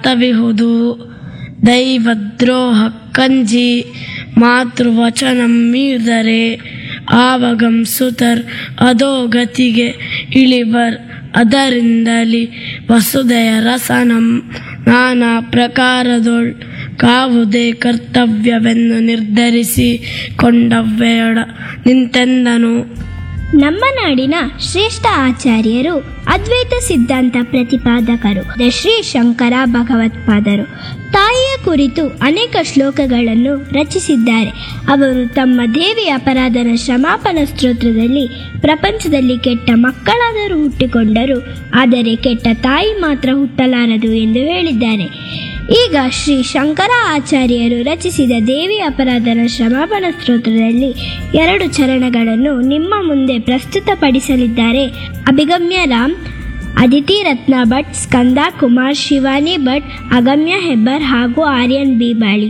ತವಿಹುದು ದೈವದ್ರೋಹ ಕಂಜಿ ಮಾತೃವಚನಂ ಮೀರ್ದರೆ ಆವಗಂ ಸುತರ್ ಅಧೋಗತಿಗೆ ಇಳಿಬರ್ ಅದರಿಂದಲಿ ವಸುದೆಯ ರಸನಂ ನಾನಾ ಪ್ರಕಾರದೊಳ್ ಕಾವುದೇ ಕರ್ತವ್ಯವೆಂದು ನಿರ್ಧರಿಸಿ ಕೊಂಡವ್ವೆಯೊಡ ನಿಂತೆಂದನು ನಮ್ಮ ನಾಡಿನ ಶ್ರೇಷ್ಠ ಆಚಾರ್ಯರು ಅದ್ವೈತ ಸಿದ್ಧಾಂತ ಪ್ರತಿಪಾದಕರು ದ ಶ್ರೀ ಶಂಕರ ಭಗವತ್ಪಾದರು ತಾಯಿಯ ಕುರಿತು ಅನೇಕ ಶ್ಲೋಕಗಳನ್ನು ರಚಿಸಿದ್ದಾರೆ ಅವರು ತಮ್ಮ ದೇವಿ ಅಪರಾಧನ ಕ್ಷಮಾಪನ ಸ್ತೋತ್ರದಲ್ಲಿ ಪ್ರಪಂಚದಲ್ಲಿ ಕೆಟ್ಟ ಮಕ್ಕಳಾದರೂ ಹುಟ್ಟಿಕೊಂಡರು ಆದರೆ ಕೆಟ್ಟ ತಾಯಿ ಮಾತ್ರ ಹುಟ್ಟಲಾರದು ಎಂದು ಹೇಳಿದ್ದಾರೆ ಈಗ ಶ್ರೀ ಶಂಕರ ಆಚಾರ್ಯರು ರಚಿಸಿದ ದೇವಿ ಅಪರಾಧನ ಕ್ಷಮಾಪಣ ಸ್ತೋತ್ರದಲ್ಲಿ ಎರಡು ಚರಣಗಳನ್ನು ನಿಮ್ಮ ಮುಂದೆ ಪ್ರಸ್ತುತಪಡಿಸಲಿದ್ದಾರೆ ಅಭಿಗಮ್ಯ ರಾಮ್ ಅದಿತಿ ರತ್ನ ಭಟ್ ಸ್ಕಂದ ಕುಮಾರ್ ಶಿವಾನಿ ಭಟ್ ಅಗಮ್ಯ ಹೆಬ್ಬರ್ ಹಾಗೂ ಆರ್ಯನ್ ಬಿ ಬಾಳಿ